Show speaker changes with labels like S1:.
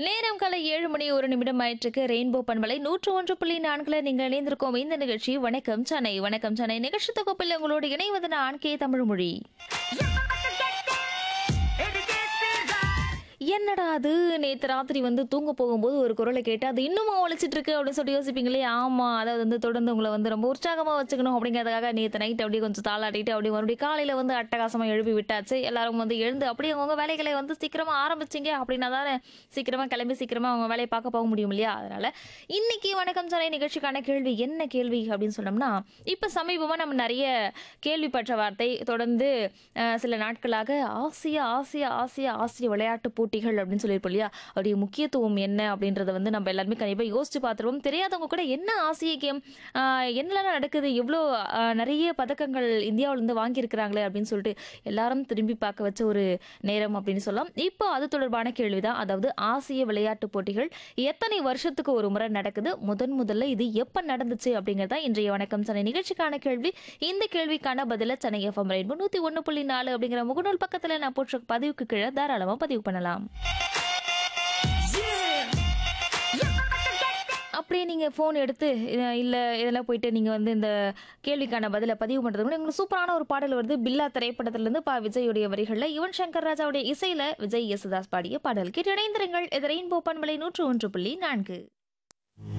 S1: நேரம் காலை ஏழு மணி ஒரு நிமிடம் ஆயிற்றுக்கு ரெயின்போ பண்பலை நூற்று ஒன்று புள்ளி நான்குல நீங்கள் இணைந்திருக்கோம் இந்த நிகழ்ச்சி வணக்கம் சென்னை வணக்கம் சென்னை நிகழ்ச்சி தொகுப்பில் உங்களோடு இணைவது நான் கே தமிழ்மொழி என்னடா அது நேற்று ராத்திரி வந்து தூங்க போகும்போது ஒரு குரலை கேட்டு அது இன்னுமா ஒழிச்சிட்டு இருக்கு அப்படின்னு சொல்லி யோசிப்பீங்களே ஆமா அதாவது வந்து தொடர்ந்து உங்களை வந்து ரொம்ப உற்சாகமா வச்சுக்கணும் அப்படிங்கிறதுக்காக நேற்று நைட் அப்படியே கொஞ்சம் தாளாட்டிட்டு அப்படியே மறுபடியும் காலையில வந்து அட்டகாசமா எழுப்பி விட்டாச்சு எல்லாரும் வந்து எழுந்து அப்படியே அவங்க வேலைகளை வந்து சீக்கிரமா ஆரம்பிச்சிங்க அப்படின்னா தானே சீக்கிரமா கிளம்பி சீக்கிரமா அவங்க வேலையை பார்க்க போக முடியும் இல்லையா அதனால இன்னைக்கு வணக்கம் சாலை நிகழ்ச்சிக்கான கேள்வி என்ன கேள்வி அப்படின்னு சொன்னோம்னா இப்போ சமீபமாக நம்ம நிறைய கேள்விப்பட்ட வார்த்தை தொடர்ந்து அஹ், சில நாட்களாக ஆசிய ஆசிய ஆசிய ஆசிய விளையாட்டு போட்டிகள் அப்படின்னு சொல்லியிருப்போம் இல்லையா அவருடைய முக்கியத்துவம் என்ன அப்படின்றத வந்து நம்ம எல்லாருமே கண்டிப்பாக யோசிச்சு பார்த்துருவோம் தெரியாதவங்க கூட என்ன ஆசிய கேம் என்னெல்லாம் நடக்குது எவ்வளோ அஹ், நிறைய பதக்கங்கள் இந்தியாவிலேருந்து வாங்கியிருக்கிறாங்களே அப்படின்னு சொல்லிட்டு எல்லாரும் திரும்பி பார்க்க வச்ச ஒரு நேரம் அப்படின்னு சொல்லலாம் இப்போ அது தொடர்பான கேள்விதான் அதாவது ஆசிய விளையாட்டு போட்டிகள் எத்தனை வருஷத்துக்கு ஒரு முறை நடக்குது முதன் முதல்ல இது எப்போ நடந்துச்சு அப்படிங்கிறதா இன்றைய வணக்கம் சென்னை நிகழ்ச்சிக்கான கேள்வி இந்த கேள்விக்கான பதில சென்னை எஃப்எம் ரெயின்போ நூற்றி ஒன்று புள்ளி நாலு அப்படிங்கிற முகநூல் பக்கத்தில் நான் போட்ட பதிவுக்கு கீழே தாராளமாக பதிவு பண்ணலாம் அப்படியே நீங்கள் ஃபோன் எடுத்து இல்லை இதெல்லாம் போயிட்டு நீங்கள் வந்து இந்த கேள்விக்கான பதிலை பதிவு பண்ணுறது கூட உங்களுக்கு சூப்பரான ஒரு பாடல் வருது பில்லா திரைப்படத்திலிருந்து பா விஜயுடைய வரிகளில் யுவன் சங்கர் ராஜாவுடைய இசையில் விஜய் யேசுதாஸ் பாடிய பாடல் கேட்டு இணைந்திருங்கள் இது ரெயின்போ பண்பலை நூற்று ஒன்று புள்ளி நான்கு